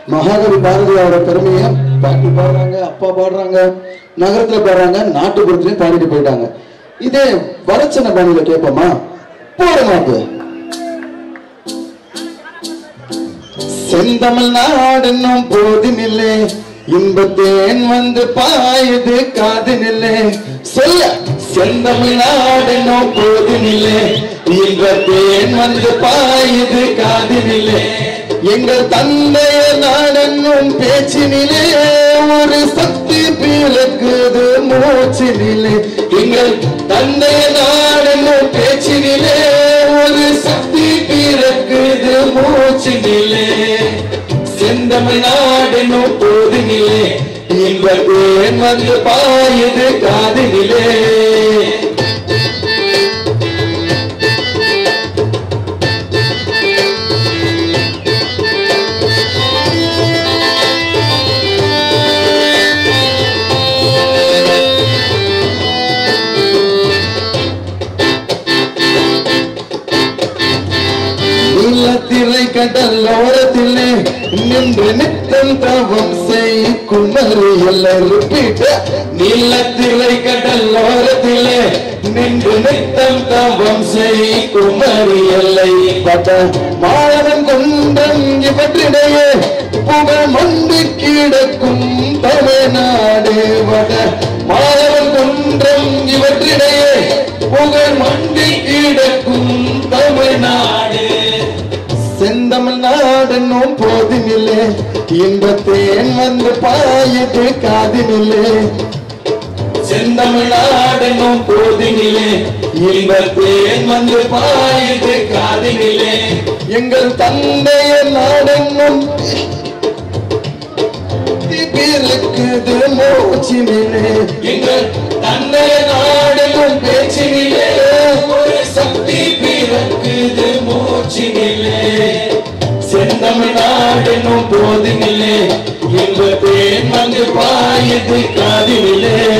மகாகவி பாரதியாரோட பெருமையை பாட்டி பாடுறாங்க அப்பா பாடுறாங்க நகரத்துல பாடுறாங்க நாட்டுப்புறத்துலயும் பாடிட்டு போயிட்டாங்க இதே வடச்சனை பாணியில கேட்போமா போட மாப்பு செந்தமிழ் நாடென்னும் போதினில்லே இன்பத்தேன் வந்து பாயுது காதினில்லே சொல்ல செந்தமிழ் நாடென்னும் போதினில்லே இன்பத்தேன் வந்து பாயுது காதினில்லே எங்கள் தந்தைய நாடென்னும் பேச்சினிலே ஒரு சக்தி பிறக்குது மூச்சினிலே எங்கள் தந்தைய நாடென்னும் பேச்சினிலே ஒரு சக்தி பிறக்குது மூச்சினிலே செந்தமிழ்நாடெனும் போதினிலே இன்பத்தேன் வந்து பாயுது காதினிலே நீலத்திரை கடலோரத்திலே நின்று நித்தம் தவம் செய் குமரி எல்லாம் ரிப்பீட் நீலத்திரை கடலோரத்திலே நின்று நித்தம் தவம் செய் குமரி எல்லை பட மாணவன் கொண்டம் இவற்றிடையே புகழ் மண்டு கிடக்கும் தமிழ்நாடு வட மாணவன் கொன்றம் இவற்றிடையே புகழ் மண்டு கிடக்கும் தமிழ்நாடு செந்தமிழ்நாடென்னும் போதினில்லே இன்பத்தேன் வந்து பாயுது காதினில்லே செந்தமிழ்நாடென்னும் போதினிலே இன்பத்தேன் வந்து பாயுது காதினிலே எங்கள் தந்தைய நாடென்னும் பிறக்குது மூச்சினிலே எங்கள் தந்தைய நாடென்னும் பேச்சினிலே ஒரு சக்தி பிறக்குது மூச்சினிலே செந்தமிழ்நாடென்னும் போதினிலே இன்பத்தேன் வந்து பாயுது காதினிலே